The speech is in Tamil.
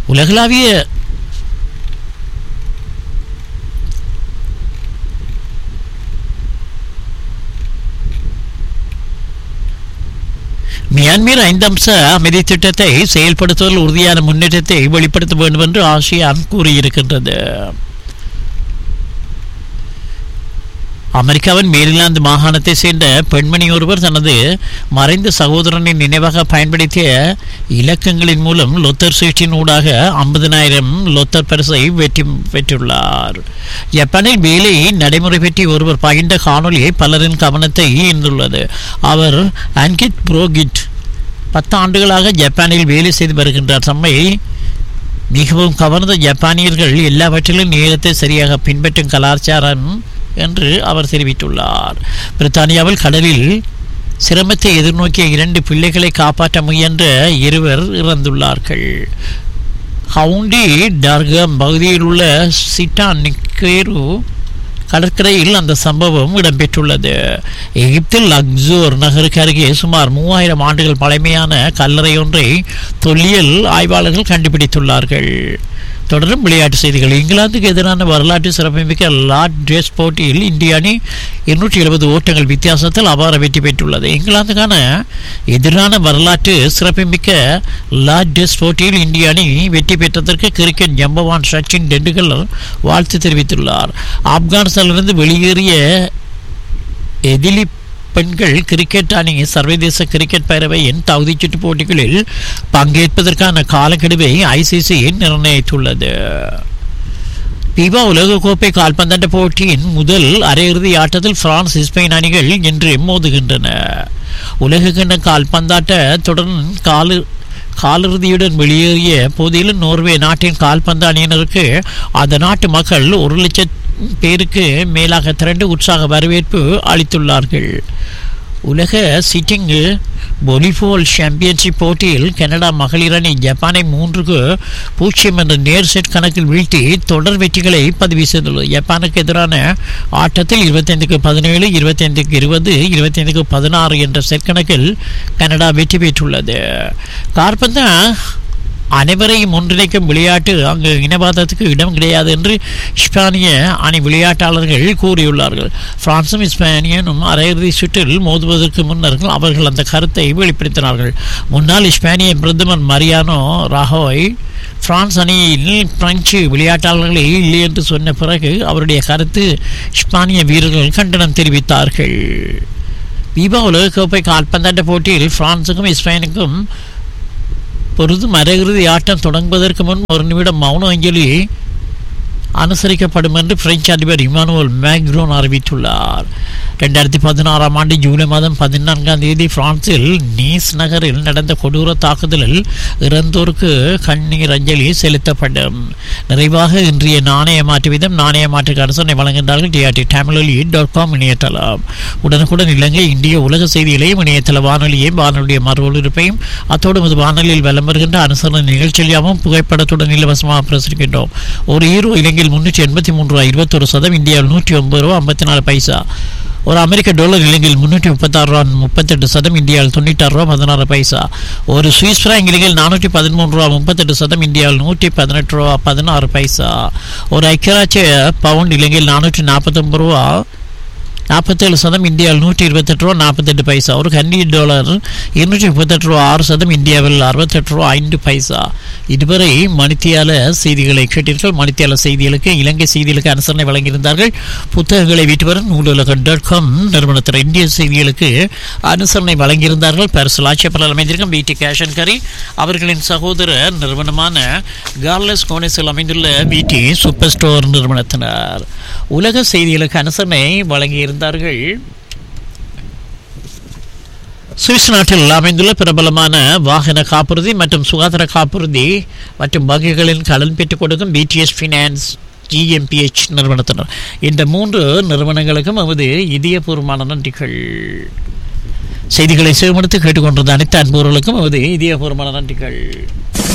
உலகளாவிய மியான்மர் ஐந்து அம்ச அமைதி திட்டத்தை செயல்படுத்துவதில் உறுதியான முன்னேற்றத்தை வெளிப்படுத்த வேண்டும் என்று ஆசியான் கூறியிருக்கின்றது அமெரிக்காவின் மேரிலாந்து மாகாணத்தை சேர்ந்த பெண்மணி ஒருவர் தனது மறைந்த சகோதரனின் நினைவாக பயன்படுத்திய இலக்கங்களின் மூலம் லொத்தர் சீட்டின் ஊடாக ஐம்பதனாயிரம் லொத்தர் பரிசை வெற்றி பெற்றுள்ளார் ஜப்பானில் வேலை நடைமுறை பற்றி ஒருவர் பகிர்ந்த காணொலியை பலரின் கவனத்தை ஈர்ந்துள்ளது அவர் அன்கிட் புரோகிட் பத்து ஆண்டுகளாக ஜப்பானில் வேலை செய்து வருகின்றார் தம்மை மிகவும் கவர்ந்த ஜப்பானியர்கள் எல்லாவற்றிலும் நேரத்தை சரியாக பின்பற்றும் கலாச்சாரம் என்று அவர் தெரிவித்துள்ளார் பிரித்தானியாவில் கடலில் சிரமத்தை எதிர்நோக்கிய இரண்டு பிள்ளைகளை காப்பாற்ற முயன்ற இருவர் இறந்துள்ளார்கள் ஹவுண்டி டார்கம் பகுதியில் உள்ள சிட்டான் நிக்கேரு கடற்கரையில் அந்த சம்பவம் இடம்பெற்றுள்ளது எகிப்தில் லக்சோர் நகருக்கு அருகே சுமார் மூவாயிரம் ஆண்டுகள் பழமையான கல்லறை ஒன்றை தொல்லியல் ஆய்வாளர்கள் கண்டுபிடித்துள்ளார்கள் தொடரும் விளையாட்டு செய்திகள் இங்கிலாந்துக்கு எதிரான வரலாற்று சிறப்புமிக்க லார்ட் டேஸ் போட்டியில் இந்திய அணி இருநூற்றி எழுபது ஓட்டங்கள் வித்தியாசத்தில் அபார வெற்றி பெற்றுள்ளது இங்கிலாந்துக்கான எதிரான வரலாற்று சிறப்புமிக்க லார்ட் டேஸ் போட்டியில் இந்திய அணி வெற்றி பெற்றதற்கு கிரிக்கெட் ஜம்பவான் சச்சின் டெண்டுல்கர் வாழ்த்து தெரிவித்துள்ளார் ஆப்கானிஸ்தானிலிருந்து வெளியேறிய எதிலி பெண்கள் கிரிக்கெட் அணி சர்வதேச கிரிக்கெட் பேரவையின் தகுதிச் சுற்று போட்டிகளில் பங்கேற்பதற்கான காலக்கெடுவை ஐசிசி நிர்ணயித்துள்ளது பிபா உலகக்கோப்பை கால்பந்தாட்ட போட்டியின் முதல் அரையிறுதி ஆட்டத்தில் பிரான்ஸ் ஸ்பெயின் அணிகள் இன்று மோதுகின்றன உலகக்கிண்ண கால்பந்தாட்ட தொடர் காலு காலிறுதியுடன் வெளியேறிய போதிலும் நோர்வே நாட்டின் கால்பந்து அணியினருக்கு அந்த நாட்டு மக்கள் ஒரு லட்சம் பேருக்கு மேலாக திரண்டு உற்சாக வரவேற்பு அளித்துள்ளார்கள் உலக சிட்டிங் வாலிபால் சாம்பியன்ஷிப் போட்டியில் கனடா மகளிர் அணி ஜப்பானை மூன்றுக்கு பூஜ்ஜியம் என்ற நேர் செட் கணக்கில் வீழ்த்தி தொடர் வெற்றிகளை பதிவு செய்துள்ளது ஜப்பானுக்கு எதிரான ஆட்டத்தில் இருபத்தைந்துக்கு பதினேழு இருபத்தைந்துக்கு இருபது இருபத்தைந்துக்கு பதினாறு என்ற செட் கணக்கில் கனடா வெற்றி பெற்றுள்ளது கார்பந்த அனைவரையும் ஒன்றிணைக்கும் விளையாட்டு அங்கு இனவாதத்துக்கு இடம் கிடையாது என்று ஸ்பானிய அணி விளையாட்டாளர்கள் கூறியுள்ளார்கள் பிரான்சும் ஸ்பானியனும் அரையிறுதி சுற்றில் மோதுவதற்கு முன்னர் அவர்கள் அந்த கருத்தை வெளிப்படுத்தினார்கள் முன்னாள் ஸ்பானிய பிரதமர் மரியானோ ராஹோய் பிரான்ஸ் அணியில் பிரெஞ்சு விளையாட்டாளர்களே இல்லை என்று சொன்ன பிறகு அவருடைய கருத்து ஸ்பானிய வீரர்கள் கண்டனம் தெரிவித்தார்கள் பீபா உலகக்கோப்பை கால்பந்தாட்ட போட்டியில் பிரான்சுக்கும் ஸ்பெயினுக்கும் பொழுது மறையிறுதி ஆட்டம் தொடங்குவதற்கு முன் ஒரு நிமிடம் மௌன அஞ்சலி அனுசரிக்கப்படும் என்று பிரெஞ்சு அதிபர் இமானுவல் மேக்ரோன் அறிவித்துள்ளார் ரெண்டாயிரத்தி பதினாறாம் ஆண்டு ஜூலை மாதம் பதினான்காம் தேதி பிரான்சில் நீஸ் நகரில் நடந்த கொடூர தாக்குதலில் இறந்தோருக்கு கண்ணீர் அஞ்சலி செலுத்தப்படும் நிறைவாக இன்றைய நாணய மாற்று வீதம் நாணய மாற்றுக்கு அரசனை வழங்குகின்றார்கள் டிஆர்டி தமிழொலி டாட் காம் இணையதளம் உடனுக்குடன் இலங்கை இந்திய உலக செய்திகளையும் இணையதள வானொலியையும் வானொலிய மறு ஒலிபரப்பையும் அத்தோடு இது வானொலியில் வலம் வருகின்ற அனுசரணை நிகழ்ச்சியாகவும் புகைப்படத்துடன் இலவசமாக பிரசுரிக்கின்றோம் ஒரு ஈரோ இலங்கையில் முன்னூற்றி எண்பத்தி மூன்று ரூபாய் இருபத்தொரு சதம் இந்தியாவில் நூற்றி ஒன்பது ரூபா ஐம்பத்தி நாலு பைசா ஒரு அமெரிக்க டாலர் இலங்கையில் முன்னூற்றி முப்பத்தாறு ரூபா முப்பத்தெட்டு சதம் இந்தியாவில் தொண்ணூற்றாறு ரூபா பதினாறு பைசா ஒரு சுவிஸ் பிராங்க் இலங்கையில் நானூற்றி பதிமூன்று ரூபா முப்பத்தெட்டு சதம் இந்தியாவில் நூற்றி பதினெட்டு ரூபா பதினாறு பைசா ஒரு ஐக்கியராட்சிய பவுண்ட் இலங்கையில் நானூற்றி நாற்பத்தொம்பது ரூபா நாற்பத்தேழு சதம் இந்தியாவில் நூற்றி இருபத்தெட்டு ரூபா நாற்பத்தெட்டு பைசா ஒரு கன்னி டாலர் இருநூற்றி முப்பத்தெட்டு ரூபா ஆறு சதம் இந்தியாவில் அறுபத்தெட்டு ரூபா ஐந்து பைசா இதுவரை மணித்தியால செய்திகளை கேட்டீர்கள் மணித்தியால செய்திகளுக்கு இலங்கை செய்திகளுக்கு அனுசரணை வழங்கியிருந்தார்கள் புத்தகங்களை வீட்டுவரும் நூலுலகம் டாட் காம் நிறுவனத்தில் இந்திய செய்திகளுக்கு அனுசரணை வழங்கியிருந்தார்கள் பரிசு ஆட்சியப்பல் அமைந்திருக்கும் பிடி கேஷன் கரி அவர்களின் சகோதர நிறுவனமான கார்லஸ் கோனேஸில் அமைந்துள்ள பிடி சூப்பர் ஸ்டோர் நிறுவனத்தினர் உலக செய்திகளுக்கு அனுசரணை வழங்கியிருந்தார்கள் சுவிஸ் நாட்டில் அமைந்துள்ள பிரபலமான வாகன காப்புறுதி மற்றும் சுகாதார காப்புறுதி மற்றும் வகைகளின் கடன் பெற்றுக் கொடுக்கும் பிடிஎஸ் ஃபினான்ஸ் ஜிஎம்பிஹெச் நிறுவனத்தினர் இந்த மூன்று நிறுவனங்களுக்கும் நமது இதயபூர்வமான நன்றிகள் செய்திகளை சேவமெடுத்து கேட்டுக்கொண்டிருந்த அனைத்து அன்பர்களுக்கும் நமது இதயபூர்வமான நன்றிகள்